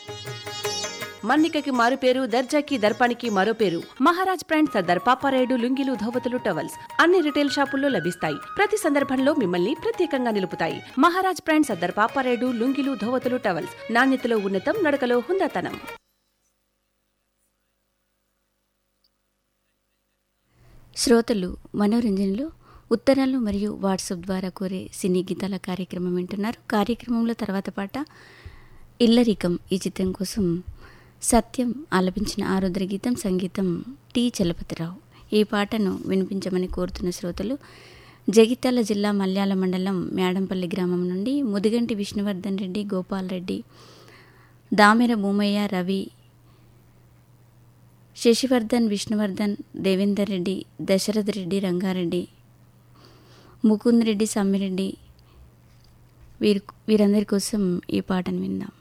మన్నికకి మారు పేరు దర్జాకి దర్పానికి మరో పేరు మహారాజ్ బ్రాండ్ సర్దార్ పాపారాయుడు లుంగిలు ధోవతులు టవల్స్ అన్ని రిటైల్ షాపుల్లో లభిస్తాయి ప్రతి సందర్భంలో మిమ్మల్ని ప్రత్యేకంగా నిలుపుతాయి మహారాజ్ బ్రాండ్ సర్దార్ పాపారాయుడు లుంగిలు ధోవతులు టవల్స్ నాణ్యతలో ఉన్నతం నడకలో హుందాతనం శ్రోతలు మనోరంజనలో ఉత్తరాలు మరియు వాట్సాప్ ద్వారా కోరే సినీ గీతాల కార్యక్రమం వింటున్నారు కార్యక్రమంలో తర్వాత పాట ఇల్లరికం ఈ చిత్రం కోసం సత్యం ఆలపించిన ఆరుద్ర గీతం సంగీతం టి చలపతిరావు ఈ పాటను వినిపించమని కోరుతున్న శ్రోతలు జగిత్యాల జిల్లా మల్యాల మండలం మేడంపల్లి గ్రామం నుండి ముదిగంటి విష్ణువర్ధన్ రెడ్డి గోపాల్ రెడ్డి దామెర భూమయ్య రవి శశివర్ధన్ విష్ణువర్ధన్ దేవేందర్ రెడ్డి దశరథ్ రెడ్డి రంగారెడ్డి ముకుంద్ రెడ్డి సమ్మిరెడ్డి వీరి వీరందరి కోసం ఈ పాటను విందాం